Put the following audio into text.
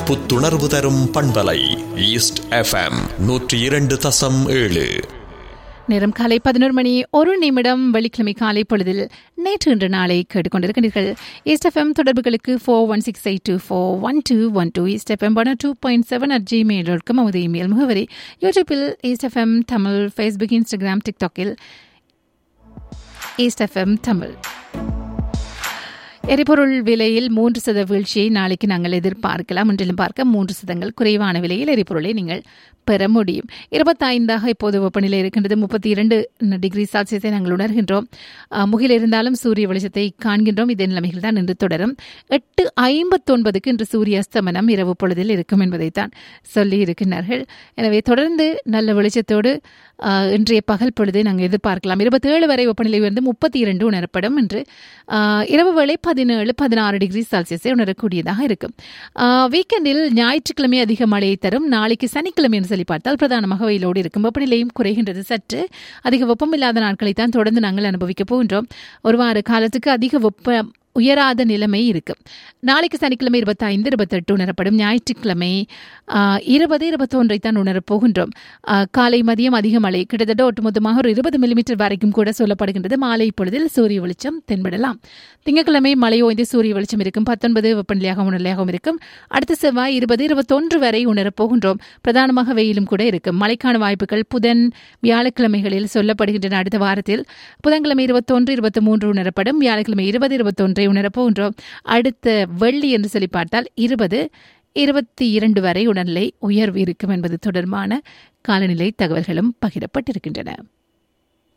புத்துணர்வு தரும் பண்பலை ஈஸ்ட் எஃப்எம் நூற்றி இரண்டு தசம் ஏழு நேரம் காலை பதினோரு மணி ஒரு நிமிடம் வெள்ளிக்கிழமை காலை பொழுதில் நேற்று இன்று நாளை கேட்டுக்கொண்டிருக்கிறீர்கள் எஸ்எஃப்எம் தொடர்புகளுக்கு four one six eight two four one two one two SFM one two point seven at Gmail dot com நமது இமெயில் முகவரி யூடியூப்பில் எஸ்எஃப்எம் தமிழ் ஃபேஸ்புக் இன்ஸ்டாகிராம் டிக்டாக்கில் எஸ்எஃப்எம் தமிழ் எரிபொருள் விலையில் மூன்று சத வீழ்ச்சியை நாளைக்கு நாங்கள் எதிர்பார்க்கலாம் ஒன்றிலும் பார்க்க மூன்று சதங்கள் குறைவான விலையில் எரிபொருளை நீங்கள் பெற முடியும் இருபத்தைந்தாக இப்போது வெப்பநிலை இருக்கின்றது முப்பத்தி இரண்டு டிகிரி செல்சியஸை நாங்கள் உணர்கின்றோம் அஹ், முகில் இருந்தாலும் சூரிய வெளிச்சத்தை காண்கின்றோம் இதே நிலைமைகள் தான் இன்று தொடரும் எட்டு ஐம்பத்தொன்பதுக்கு இன்று சூரிய அஸ்தமனம் இரவு பொழுதில் இருக்கும் என்பதைத்தான் சொல்லி இருக்கின்றார்கள் எனவே தொடர்ந்து நல்ல வெளிச்சத்தோடு அஹ், இன்றைய பகல் பொழுதை நாங்கள் எதிர்பார்க்கலாம் இருபத்தேழு வரை வெப்பநிலை வந்து முப்பத்தி இரண்டு உணரப்படும் என்று அஹ், இரவு வேளை பதினேழு பதினாறு டிகிரி செல்சியஸை உணரக்கூடியதாக இருக்கும் அஹ், வீக்கெண்டில் ஞாயிற்றுக்கிழமை அதிக மழையை தரும் நாளைக்கு சனிக்கிழமை என்று சொல்லி பார்த்தால் பிரதானமாக வெயிலோடு இருக்கும் வெப்பநிலையும் குறைகின்றது சற்று அதிக வெப்பம் இல்லாத நாட்களை தான் தொடர்ந்து நாங்கள் அனுபவிக்கப் போகின்றோம் ஒரு வார காலத்துக்கு அதிக வெப்ப உயராத நிலைமை இருக்கு நாளைக்கு சனிக்கிழமை இருபத்தைந்து இருபத்தெட்டு உணரப்படும் ஞாயிற்றுக்கிழமை ஆஹ், இருபது இருபத்தொன்றை தான் உணரப் போகின்றோம் ஆஹ், காலை மதியம் அதிக மழை கிட்டத்தட்ட ஒட்டுமொத்தமாக ஒரு இருபது மில்லிமீட்டர் வரைக்கும் கூட சொல்லப்படுகின்றது மாலை பொழுதில் சூரிய வெளிச்சம் தென்படலாம் திங்கட்கிழமை மழை ஓய்ந்து சூரிய வெளிச்சம் இருக்கும் பத்தொன்பது வெப்பநிலையாகவும் நிலையாகவும் இருக்கும் அடுத்த செவ்வாய் இருபது இருபத்தொன்று வரை உணரப் போகின்றோம் பிரதானமாக வெயிலும் கூட இருக்கும் மழைக்கான வாய்ப்புகள் புதன் வியாழக்கிழமைகளில் சொல்லப்படுகின்றன அடுத்த வாரத்தில் புதன்கிழமை இருபத்தொன்று இருபத்தி மூன்று உணரப்படும் வியாழக்கிழமை இருபது இருபத்தொன்றை உணரப்போகின்றோம் அடுத்த வெள்ளி என்று சொல்லி பார்த்தால் இருபது இருபத்தி இரண்டு வரை உடல்நிலை உயர்வு இருக்கும் என்பது தொடர்பான காலநிலை தகவல்களும் பகிரப்பட்டிருக்கின்றன